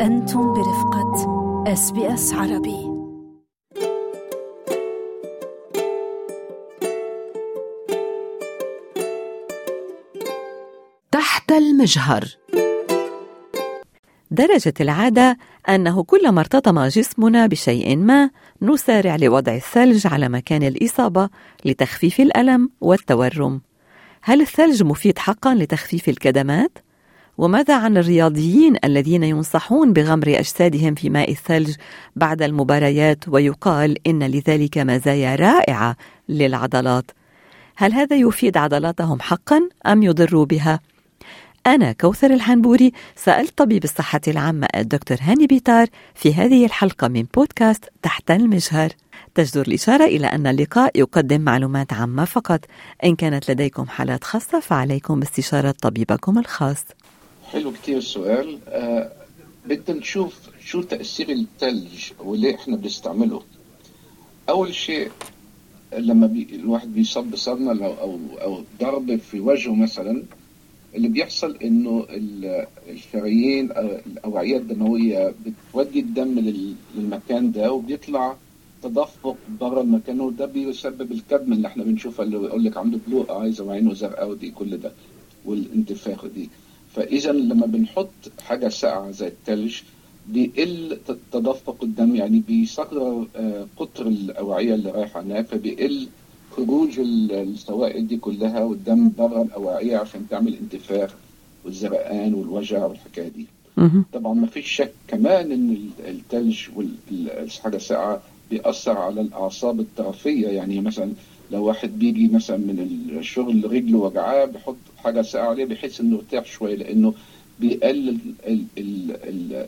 أنتم برفقة اس بي اس عربي تحت المجهر درجت العادة أنه كلما ارتطم جسمنا بشيء ما نسارع لوضع الثلج على مكان الإصابة لتخفيف الألم والتورم. هل الثلج مفيد حقا لتخفيف الكدمات؟ وماذا عن الرياضيين الذين ينصحون بغمر اجسادهم في ماء الثلج بعد المباريات ويقال ان لذلك مزايا رائعه للعضلات هل هذا يفيد عضلاتهم حقا ام يضر بها أنا كوثر الحنبوري سألت طبيب الصحة العامة الدكتور هاني بيتار في هذه الحلقة من بودكاست تحت المجهر تجدر الإشارة إلى أن اللقاء يقدم معلومات عامة فقط إن كانت لديكم حالات خاصة فعليكم باستشارة طبيبكم الخاص حلو كتير السؤال آه بدنا نشوف شو تأثير الثلج وليه احنا بنستعمله أول شيء لما بي الواحد بيصاب بصدمة أو أو أو ضربة في وجهه مثلا اللي بيحصل إنه الشرايين الأوعية الدموية بتودي الدم للمكان ده وبيطلع تدفق بره المكان وده بيسبب الكدم اللي احنا بنشوفها اللي يقول لك عنده بلو ايز وعينه زرقاء ودي كل ده والانتفاخ دي فاذا لما بنحط حاجه ساقعه زي الثلج بيقل تدفق الدم يعني بيصغر قطر الاوعيه اللي رايحه هناك فبيقل خروج السوائل دي كلها والدم بره الاوعيه عشان تعمل انتفاخ والزرقان والوجع والحكايه دي. طبعا ما فيش شك كمان ان الثلج والحاجه الساقعه بيأثر على الاعصاب الطرفيه يعني مثلا لو واحد بيجي مثلا من الشغل رجله وجعاه بيحط حاجه ساقعه عليه بيحس انه ارتاح شويه لانه بيقلل ال ال ال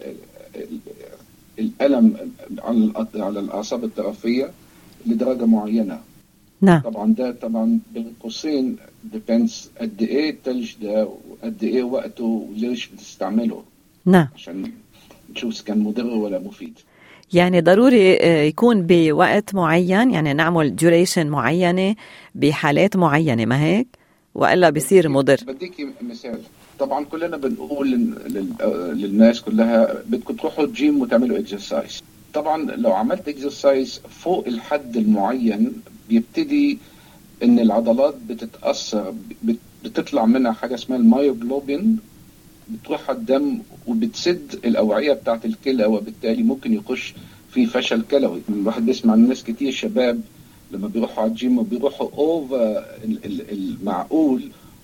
الالم على على الاعصاب الطرفيه لدرجه معينه نعم طبعا ده طبعا بين قوسين ديبندز قد ايه الثلج ده وقد ايه وقته وليش بتستعمله نعم عشان نشوف كان مضر ولا مفيد يعني ضروري يكون بوقت معين يعني نعمل ديوريشن معينة بحالات معينة ما هيك وإلا بيصير مضر بديكي مثال طبعا كلنا بنقول للناس كلها بدكم تروحوا الجيم وتعملوا اكسرسايز طبعا لو عملت اكسرسايز فوق الحد المعين بيبتدي ان العضلات بتتاثر بتطلع منها حاجه اسمها المايوجلوبين بتروح على الدم وبتسد الاوعيه بتاعت الكلى وبالتالي ممكن يخش في فشل كلوي الواحد بيسمع عن ناس كتير شباب لما بيروحوا على الجيم وبيروحوا اوفر المعقول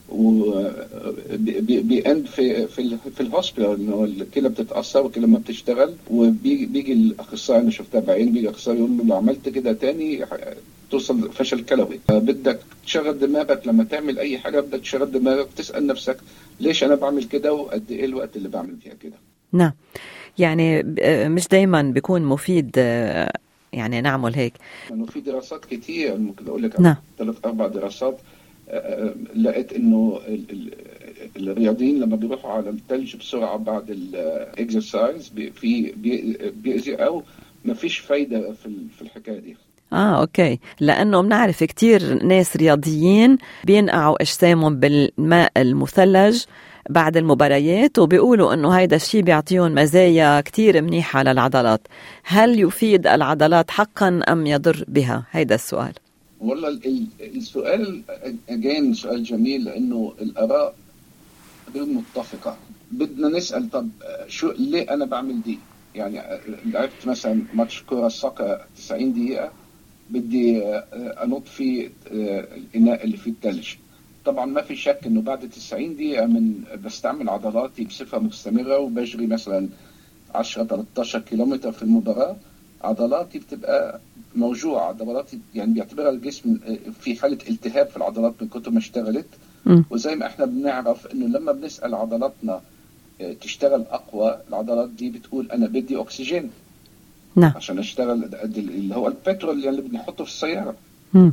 وبيأند في في في الهوسبيتال انه الكلى بتتاثر والكلى ما بتشتغل وبيجي الاخصائي انا شفتها بعيني بيجي الاخصائي يقول له لو عملت كده تاني توصل فشل كلوي بدك تشغل دماغك لما تعمل اي حاجه بدك تشغل دماغك تسال نفسك ليش انا بعمل كده وقد ايه الوقت اللي بعمل فيها كده نعم يعني مش دايما بيكون مفيد يعني نعمل هيك انه في دراسات كتير ممكن اقول لك نعم. ثلاث اربع دراسات لقيت انه الرياضيين لما بيروحوا على الثلج بسرعه بعد الاكسرسايز في بيأذي او ما فيش فايده في في الحكايه دي اه اوكي لانه بنعرف كثير ناس رياضيين بينقعوا اجسامهم بالماء المثلج بعد المباريات وبيقولوا انه هيدا الشيء بيعطيهم مزايا كثير منيحه للعضلات هل يفيد العضلات حقا ام يضر بها هيدا السؤال والله السؤال اجين سؤال جميل لانه الاراء غير متفقه بدنا نسال طب شو ليه انا بعمل دي يعني لعبت مثلا ماتش كره الصقر 90 دقيقه بدي انط في الاناء اللي فيه الثلج طبعا ما في شك انه بعد 90 دقيقه من بستعمل عضلاتي بصفه مستمره وبجري مثلا 10 13 كيلومتر في المباراه عضلاتي بتبقى موجوعه عضلاتي يعني بيعتبرها الجسم في حاله التهاب في العضلات من كتر ما اشتغلت م. وزي ما احنا بنعرف انه لما بنسال عضلاتنا تشتغل اقوى العضلات دي بتقول انا بدي اكسجين نعم عشان اشتغل اللي هو البترول اللي بنحطه في السياره م.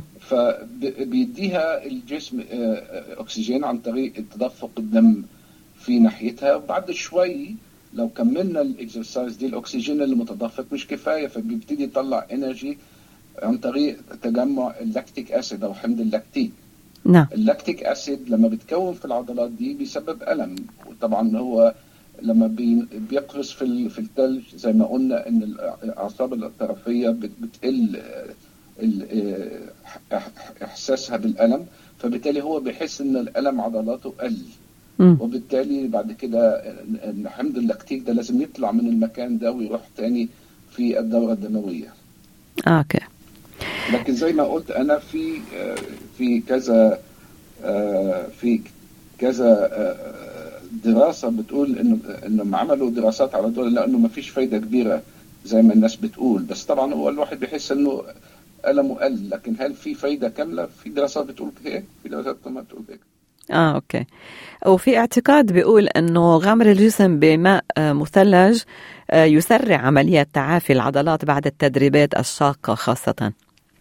فبيديها الجسم اكسجين عن طريق تدفق الدم في ناحيتها وبعد شوي لو كملنا الاكسرسايز دي الاكسجين اللي متدفق مش كفايه فبيبتدي يطلع انرجي عن طريق تجمع اللاكتيك اسيد او حمض اللاكتيك نعم اللاكتيك اسيد لما بتكون في العضلات دي بيسبب الم وطبعا هو لما بي- بيقرص في ال- في الثلج زي ما قلنا ان الاعصاب الطرفيه بت- بتقل آه، ال- آه، إح- احساسها بالالم فبالتالي هو بيحس ان الالم عضلاته قل مم. وبالتالي بعد كده ان حمض اللاكتيك ده لازم يطلع من المكان ده ويروح تاني في الدوره الدمويه آه، اوكي لكن زي ما قلت انا في آه، في كذا آه، في كذا آه، دراسه بتقول انه انهم عملوا دراسات على دول لانه ما فيش فايده كبيره زي ما الناس بتقول بس طبعا هو الواحد بيحس انه ألمه قل لكن هل في فايده كامله في دراسات بتقول هيك في دراسات كمان بتقول هيك اه اوكي وفي اعتقاد بيقول انه غمر الجسم بماء آه، مثلج آه، يسرع عمليات تعافي العضلات بعد التدريبات الشاقة خاصة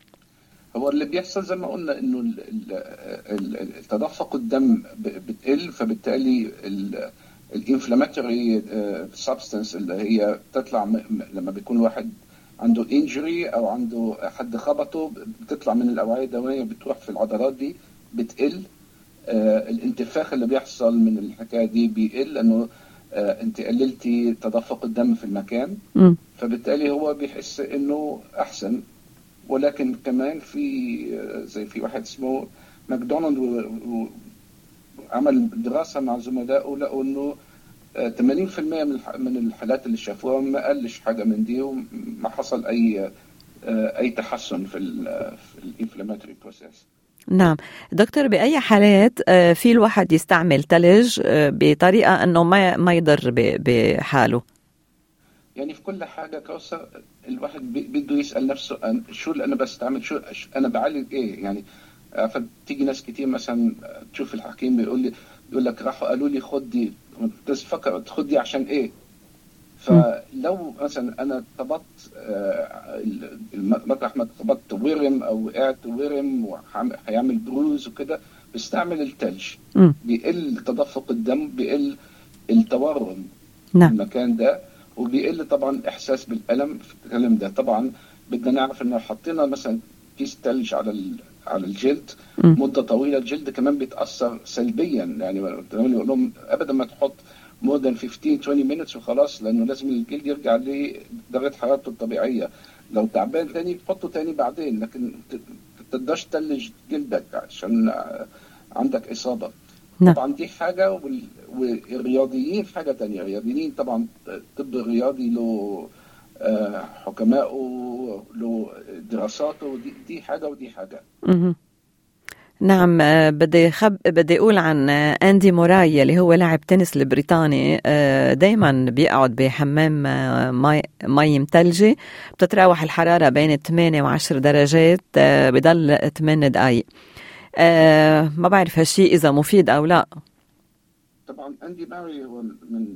هو اللي بيحصل زي ما قلنا انه ال- ال- ال- تدفق الدم ب- بتقل فبالتالي الانفلاماتوري سبستنس اللي هي بتطلع م- م- لما بيكون واحد عنده انجري او عنده حد خبطه بتطلع من الاوعيه الدمويه بتروح في العضلات دي بتقل آه، الانتفاخ اللي بيحصل من الحكايه دي بيقل لانه آه، انت قللتي تدفق الدم في المكان مم. فبالتالي هو بيحس انه احسن ولكن كمان في زي في واحد اسمه ماكدونالد و- و- عمل دراسه مع زملائه لقوا انه آه، 80% من الح- من الحالات اللي شافوها ما قلش حاجه من دي وما حصل اي آه، اي تحسن في ال في الانفلاماتوري بروسيس نعم دكتور بأي حالات آه، في الواحد يستعمل ثلج آه، بطريقة أنه ما ما يضر ب- بحاله يعني في كل حاجه كوثر الواحد بي- بده يسال نفسه أن- شو اللي انا بستعمل شو ش- انا بعالج ايه يعني عارفه تيجي ناس كتير مثلا تشوف الحكيم بيقول لي يقول لك راحوا قالوا لي خد دي تفكر خد دي عشان ايه فلو مثلا انا طبطت آه، الم- مطرح ما طبطت ورم او وقعت ورم وهيعمل بروز وكده بستعمل التلج مم. بيقل تدفق الدم بيقل التورم نعم المكان ده وبيقل طبعا احساس بالالم في الكلام ده طبعا بدنا نعرف ان لو حطينا مثلا كيس ثلج على ال- على الجلد مم. مده طويله الجلد كمان بيتاثر سلبيا يعني تمام يقول لهم ابدا ما تحط more than 15 20 minutes وخلاص لانه لازم الجلد يرجع لدرجه حرارته الطبيعيه لو تعبان تاني تحطه تاني بعدين لكن ت- ما تقدرش تلج جلدك عشان عندك اصابه نعم. طبعا دي حاجه وال... والرياضيين حاجه تانية الرياضيين طبعا الطب الرياضي له آه، حكمائه له دراساته دي, دي حاجه ودي حاجه مهم. نعم آه، بدي خب بدي اقول عن آه، اندي موراي اللي هو لاعب تنس البريطاني دائما بيقعد بحمام آه، مي مي مثلجه بتتراوح الحراره بين 8 و10 درجات آه، بضل 8 دقائق آه، ما بعرف هالشيء اذا مفيد او لا طبعا اندي ماري هو من من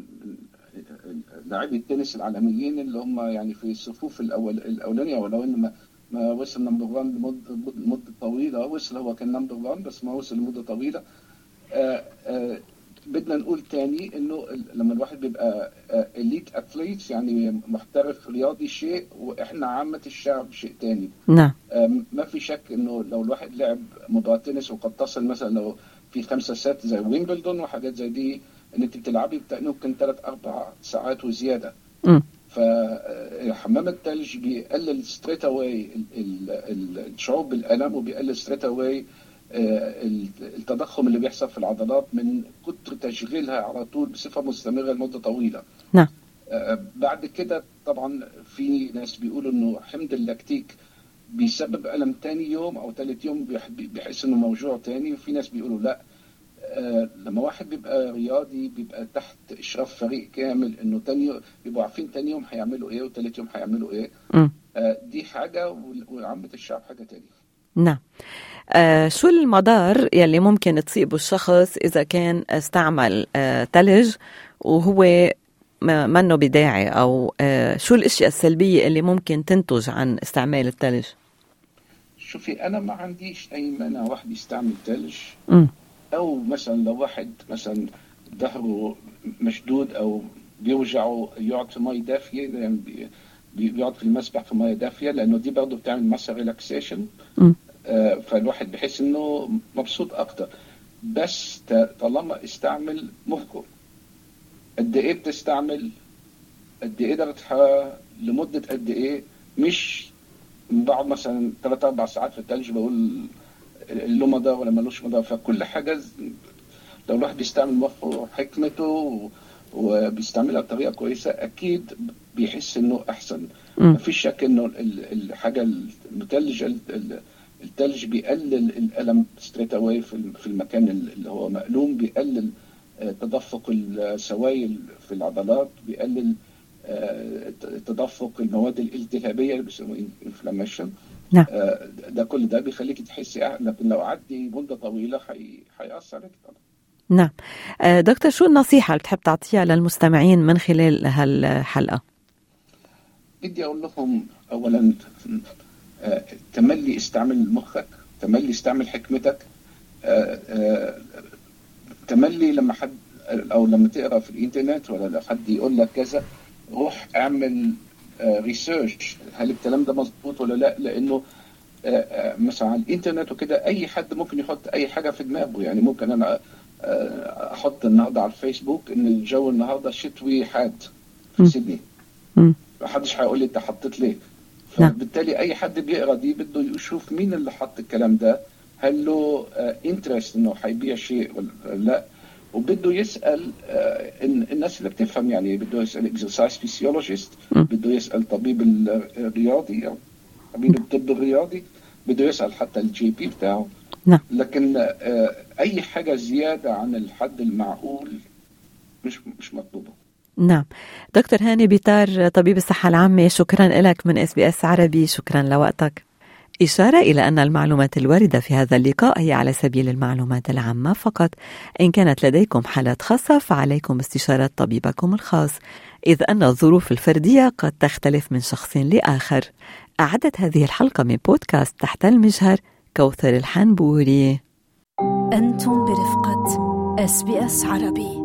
لاعبي التنس العالميين اللي هم يعني في الصفوف الاول الاولانيه ولو انه ما ما وصل نمبر 1 لمده مده طويله وصل هو كان نمبر 1 بس ما وصل لمده طويله آه آه بدنا نقول تاني انه ال- لما الواحد بيبقى اليت اثليت يعني محترف رياضي شيء واحنا عامه الشعب شيء تاني نعم آم، ما في شك انه لو الواحد لعب مباراه تنس وقد تصل مثلا لو في خمسه سات زي ويمبلدون وحاجات زي دي ان انت بتلعبي بتاع- ممكن ثلاث اربع ساعات وزياده مم. فحمام الثلج بيقلل ستريت اواي الشعور بالالم وبيقلل ستريت اواي التضخم اللي بيحصل في العضلات من كتر تشغيلها على طول بصفه مستمره لمده طويله نعم آه، بعد كده طبعا في ناس بيقولوا انه حمض اللاكتيك بيسبب الم تاني يوم او ثالث يوم بيح- بيحس انه موجوع تاني وفي ناس بيقولوا لا آه، لما واحد بيبقى رياضي بيبقى تحت اشراف فريق كامل انه تاني يوم بيبقوا عارفين تاني يوم هيعملوا ايه وثالث يوم هيعملوا ايه مم. آه، دي حاجه وال- وعامه الشعب حاجه تانية نعم آه شو المضار يلي ممكن تصيبه الشخص إذا كان استعمل آه تلج وهو ما- منه بداعي أو آه شو الأشياء السلبية اللي ممكن تنتج عن استعمال التلج شوفي انا ما عنديش اي مانع واحد يستعمل ثلج مم. او مثلا لو واحد مثلا ظهره مشدود او بيوجعه يقعد في ميه دافيه يعني بي- بي- بيقعد في المسبح في ميه دافيه لانه دي برضه بتعمل مسا ريلاكسيشن مم. فالواحد بيحس انه مبسوط اكتر بس ت- طالما استعمل مفكر قد ايه بتستعمل قد ايه درجتها لمده قد ايه مش بقعد مثلا ثلاث اربع ساعات في الثلج بقول له مدى ولا ملوش مدى فكل حاجه لو الواحد بيستعمل مخه حكمته وبيستعملها بطريقه كويسه اكيد بيحس انه احسن ما فيش شك انه الحاجه المثلج الثلج بيقلل الالم ستريت اواي في المكان اللي هو مألوم بيقلل تدفق السوائل في العضلات بيقلل تدفق المواد الالتهابيه اللي بيسموه انفلاميشن نعم ده كل ده بيخليك تحسي لكن لو عدي مده طويله هيأثر عليك طبعا نعم دكتور شو النصيحة اللي بتحب تعطيها للمستمعين من خلال هالحلقة؟ بدي أقول لهم أولا تملي استعمل مخك تملي استعمل حكمتك تملي لما حد أو لما تقرأ في الإنترنت ولا حد يقول لك كذا روح اعمل ريسيرش هل الكلام ده مظبوط ولا لا لأنه مثلا على الإنترنت وكده أي حد ممكن يحط أي حاجة في دماغه يعني ممكن أنا احط النهارده على الفيسبوك ان الجو النهارده شتوي حاد في سيدني محدش هيقول لي انت حطيت ليه فبالتالي اي حد بيقرا دي بده يشوف مين اللي حط الكلام ده هل له انترست انه هيبيع شيء ولا لا وبده يسال الناس اللي بتفهم يعني بده يسال اكسرسايز فيسيولوجيست بده يسال طبيب الرياضي او طبيب الطب الرياضي بده يسال حتى الجي بي بتاعه نعم. لكن اي حاجه زياده عن الحد المعقول مش مش مطلوبه نعم دكتور هاني بيتار طبيب الصحة العامة شكرا لك من اس بي اس عربي شكرا لوقتك إشارة إلى أن المعلومات الواردة في هذا اللقاء هي على سبيل المعلومات العامة فقط إن كانت لديكم حالات خاصة فعليكم استشارة طبيبكم الخاص إذ أن الظروف الفردية قد تختلف من شخص لآخر أعدت هذه الحلقة من بودكاست تحت المجهر كوثر الحنبوري أنتم برفقة اس بي اس عربي